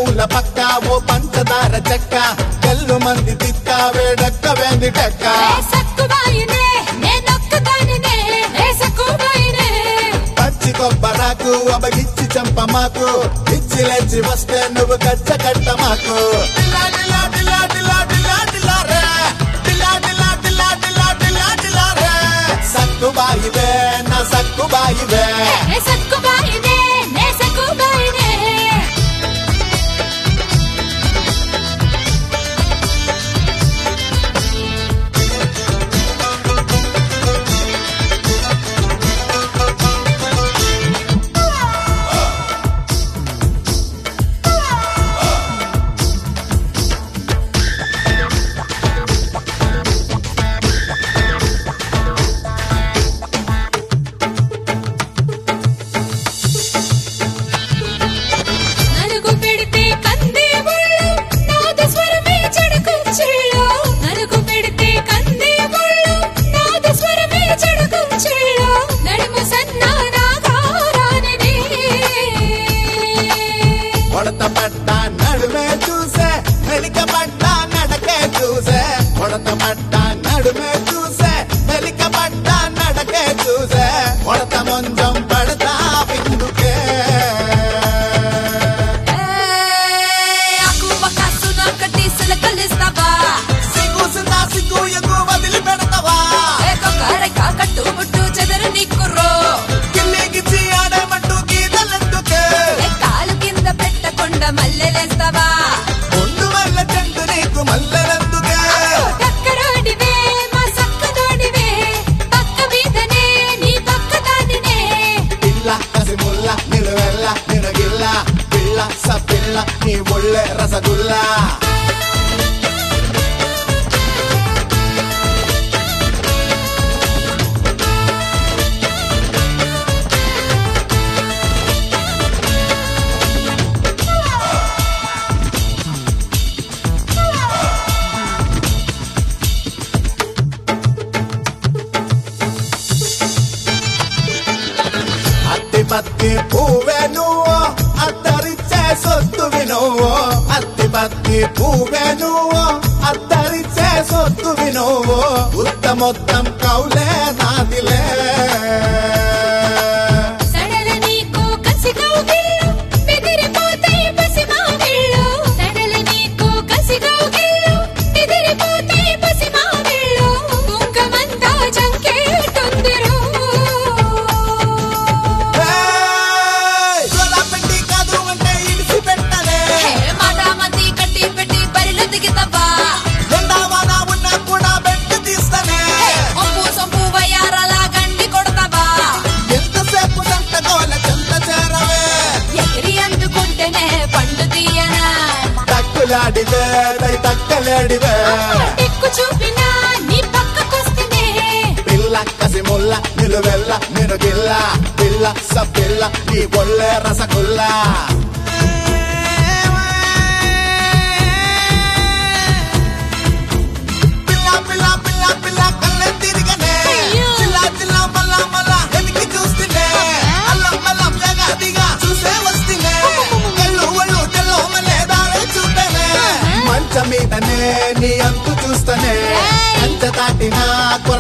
పూల పక్క ఓ పంచదార చెక్క కల్లు మంది తిక్క వేడక్క వేంది టెక్క సక్కుబాయినే నేనొక్కదానినే సక్కుబాయినే పచ్చి కొబ్బరాకు అబగిచ్చి చంప మాకు ఇచ్చి లేచి వస్తే నువ్వు కచ్చ కట్ట మాకు డిలా డిలా డిలా డిలా డిలా డిలా రే. డిలా డిలా డిలా డిలా డిలా డిలా రే. సక్కుబాయివే నా సక్కుబాయివే సక్కుబాయినే నే సక్కుబాయినే నలుగు పెడితే కందే ముళ్ళు నాద స్వరమే చెడుకు చిళ్ళు నలుగు పెడితే కందే ముళ్ళు నాద స్వరమే చెడుకు చిళ్ళు నడుము సన్నారాగారానిదే ఉడత పట్ట నడుమే చూసే మెలిక పట్ట నడకే చూసే ఉడత పట్ట నడుమే చూసే మెలిక పట్ట నడకే చూసే ఉడత ముంజం పడతా పిందుకే అక్కువ కాసున కట్టిసల కలిస్తావా సిగ్గు సిన్నా సిగ్గు ఎగ్గు వదిలి పెడతావా ఏకొకరై కాకట్టు ముట్టు చెదరు నిక్కుర్రో గిల్లి గిచ్చి ఆడేమంటూ గీతలెందుకే ఏ కాలు కింద పెట్టకుండా మల్లెలేస్తావా ముందు వల్ల చెండు నీకు మల్లెలెందుకే చక్కరోడివే మా సక్కదోడివే పక్క మీదనే నీ పక్క దానినే పిల్ల కసి ముల్ల నిలువెల్ల నినగిల్ల పిల్ల సపిల్ల నీ ఒళ్ళే రసగుల్లా అత్తి పత్తి పువ్వే నువ్వు అత్తరిచ్చే సొత్తువి నువ్వు అత్తి పత్తి పువ్వే నువ్వు అత్తరిచ్చే సొత్తువి నువ్వు ఉత్త మొత్తం కౌలే నాదిలే సడల నీకు కసి కౌగిళ్ళు బెదిరిపోతాయి పసి మావిళ్ళు సడల నీకు కసి కౌగిళ్ళు బెదిరిపోతాయి పసి మావిళ్ళు కుంకమంతా చంకేటుందిరో ఏయ్! జోలా పెట్టి కాదు అంటే ఇడిసి పెట్టలే మాటామంతి కట్టి పెట్టి బరిలో దిగుతావా ఎండావాన ఉన్నా కూడా బెట్టు తీస్తానే ఒంపు సొంపు వయ్యారలా గండి కొడతావా ఎంతసేపు సంత గోల చెంత చేరవే ఎగిరి అందుకుంటేనే పండు తీయనా తక్కులాడివే దై తక్కలేడివే ఎక్కు చూపినా నీ పక్కకొస్తేనే పిల్ల కసి ముల్ల నిలువెల్ల నినుగిల్ల పిల్ల సపిల్ల నీ ఒళ్ళే రసగుల్లా పిల్ల పిల్ల పిల్ల పిల్ల కళ్ళే తిరిగనే అయ్యో. చిల్లా చిల్లా మల్ల మల్ల వెనక్కి చూస్తేనే అల్లం మల్లం ఎగాదిగా చూసే వస్తేనే కళ్ళు ఒళ్ళు తెల్లో మల్లే దారే చూస్తేనే మంచం మీదనే నీ అంతు చూస్తేనే ఏయ్. అంత దాటినా